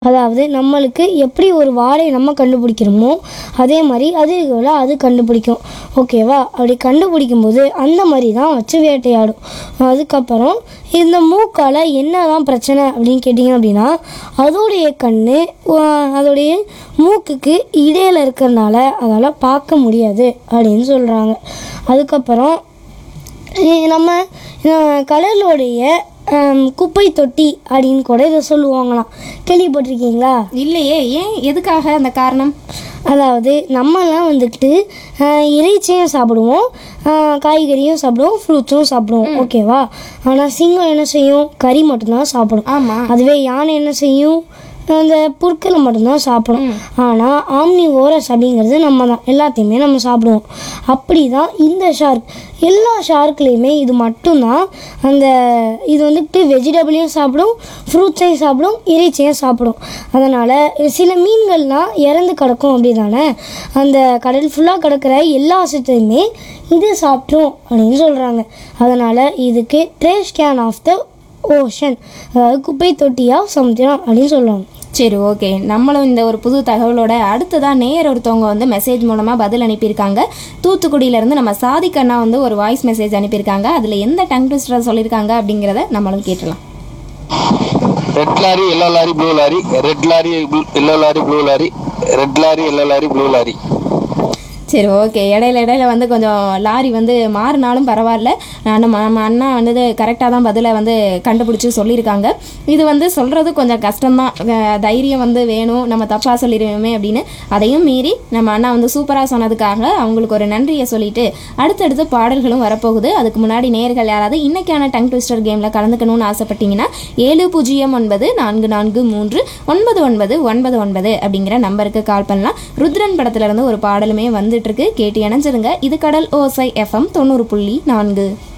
அதாவது நம்மளுக்கு எப்படி ஒரு வாழையை நம்ம கண்டுபிடிக்கிறோமோ அதே மாதிரி அதுகளை அது கண்டுபிடிக்கும் ஓகேவா அப்படி கண்டுபிடிக்கும் போது அந்த மாதிரி தான் வச்சு வேட்டையாடும் அதுக்கப்புறம் இந்த மூக்கால் என்ன தான் பிரச்சனை அப்படின்னு கேட்டிங்க அப்படின்னா அதோடைய கண் அதோடைய மூக்குக்கு இடையில இருக்கிறனால அதால் பார்க்க முடியாது அப்படின்னு சொல்கிறாங்க அதுக்கப்புறம் இ- நம்ம அஹ், கடலுடைய ஹம், குப்பை தொட்டி அப்படின்னு கூட இதை சொல்லுவாங்களாம் கேள்விப்பட்டிருக்கீங்களா இல்லையே ஏன் எதுக்காக அந்த காரணம் அதாவது நம்மலாம் வந்துட்டு அஹ், இறைச்சியும் சாப்பிடுவோம் அஹ், காய்கறியும் சாப்பிடுவோம் ஃப்ரூட்ஸும் சாப்பிடுவோம் ஓகேவா ஆனால் சிங்கம் என்ன செய்யும் கறி மட்டும்தான் சாப்பிடும் ஆமா அதுவே யானை என்ன செய்யும் அந்த புற்களை மட்டும்தான் சாப்பிடும் ஆனால் ஆம்னி ஓரஸ் அப்படிங்கிறது நம்ம தான் எல்லாத்தையுமே நம்ம சாப்பிடுவோம் அப்படி தான் இந்த ஷார்க் எல்லா ஷார்க்லேயுமே இது மட்டும்தான் அந்த இது வந்துட்டு வெஜிடபிளையும் சாப்பிடும் ஃப்ரூட்ஸையும் சாப்பிடும் இறைச்சியும் சாப்பிடும் அதனால் சில மீன்கள்லாம் இறந்து கிடக்கும் அப்படி தானே அந்த கடல் ஃபுல்லாக கிடக்கிற எல்லா விஷயத்தையுமே இது சாப்பிட்ரும் அப்படின்னு சொல்கிறாங்க அதனால் இதுக்கு trash can of the ocean அதாவது குப்பை தொட்டியா சமுத்திரம் அப்படின்னு சொல்லுவாங்க சரி ஓகே நம்மளும் இந்த ஒரு புது தகவலோட அடுத்ததான் நேயர் ஒருத்தவங்க வந்து மெசேஜ் மூலமாக பதில் அனுப்பியிருக்காங்க தூத்துக்குடியிலேருந்து நம்ம சாதிக் அண்ணா வந்து ஒரு வாய்ஸ் மெசேஜ் அனுப்பியிருக்காங்க அதில் எந்த டங் ட்விஸ்டர் சொல்லியிருக்காங்க அப்படிங்கிறத நம்மளும் கேட்டலாம் red lorry yellow lorry blue lorry red lorry yellow lorry blue lorry red lorry yellow lorry blue lorry சரி ஓகே இடையில இடையில வந்து கொஞ்சம் லாரி வந்து மாறினாலும் பரவாயில்ல நம்ம நம்ம அண்ணா வந்து கரெக்டாக தான் பதிலை வந்து கண்டுபிடிச்சி சொல்லியிருக்காங்க இது வந்து சொல்கிறது கொஞ்சம் கஷ்டம்தான் அஹ் தைரியம் வந்து வேணும் நம்ம தப்பாக சொல்லிடுவோமே அப்படின்னு அதையும் மீறி நம்ம அண்ணா வந்து சூப்பராக சொன்னதுக்காக அவங்களுக்கு ஒரு நன்றியை சொல்லிட்டு அடுத்தடுத்து பாடல்களும் வரப்போகுது அதுக்கு முன்னாடி நேர்கள் யாராவது இன்னைக்கான டங் ட்விஸ்டர் கேமில் கலந்துக்கணும்னு ஆசைப்பட்டீங்கன்னா ஏழு பூஜ்ஜியம் ஒன்பது நான்கு நான்கு மூன்று ஒன்பது ஒன்பது ஒன்பது ஒன்பது அப்படிங்கிற நம்பருக்கு கால் பண்ணலாம் ருத்ரன் படத்துல இருந்து ஒரு பாடலுமே வந்துட்டு இருக்கு கேட்டு இணைஞ்சிருங்க இது கடல் ஓசை எஃப்எம் தொண்ணூறு புள்ளி நான்கு